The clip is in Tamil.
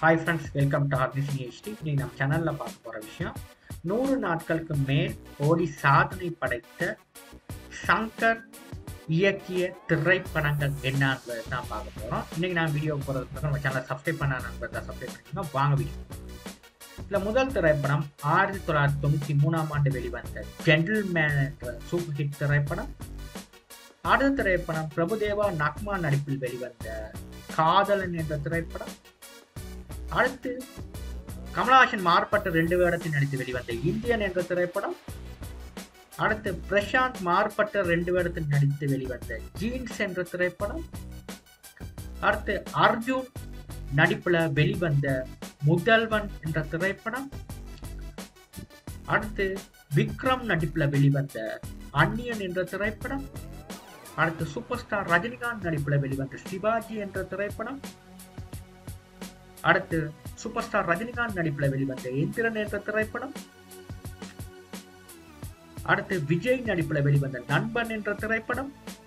ஹாய் ஃப்ரெண்ட்ஸ் வெல்கம் டு ஹார்னிஸ் ஹெச்டி இன்னைக்கு நம்ம சேனலில் பார்க்க போகிற விஷயம் நூறு நாட்களுக்கு மேல் ஓடி சாதனை படைத்த சங்கர் இயக்கிய திரைப்படங்கள் என்னன்றதை தான் பார்க்க போகிறோம் இன்னைக்கு நான் வீடியோ போகிறதுக்கு நம்ம சேனலை சப்ஸ்கிரைப் பண்ண நண்பர் தான் சப்ஸ்கிரைப் பண்ணிக்கோங்க வாங்க வீடியோ இதில் முதல் திரைப்படம் ஆயிரத்தி தொள்ளாயிரத்தி தொண்ணூற்றி மூணாம் ஆண்டு வெளிவந்த ஜென்டில்மேன் என்ற சூப்பர் ஹிட் திரைப்படம் அடுத்த திரைப்படம் பிரபுதேவா நக்மா நடிப்பில் வெளிவந்த காதலன் என்ற திரைப்படம் அடுத்து கமலஹாசன் மாறுபட்ட ரெண்டு வேடத்தில் நடித்து வெளிவந்த இந்தியன் என்ற திரைப்படம் அடுத்து பிரசாந்த் மாறுபட்ட ரெண்டு வேடத்தில் நடித்து வெளிவந்த ஜீன்ஸ் என்ற திரைப்படம் அடுத்து அர்ஜுன் நடிப்புல வெளிவந்த முதல்வன் என்ற திரைப்படம் அடுத்து விக்ரம் நடிப்புல வெளிவந்த அந்நியன் என்ற திரைப்படம் அடுத்து சூப்பர் ஸ்டார் ரஜினிகாந்த் நடிப்புல வெளிவந்த சிவாஜி என்ற திரைப்படம் அடுத்து சூப்பர் ஸ்டார் ரஜினிகாந்த் நடிப்புல வெளிவந்த எந்திரன் என்ற திரைப்படம் அடுத்து விஜய் நடிப்புல வெளிவந்த நண்பன் என்ற திரைப்படம்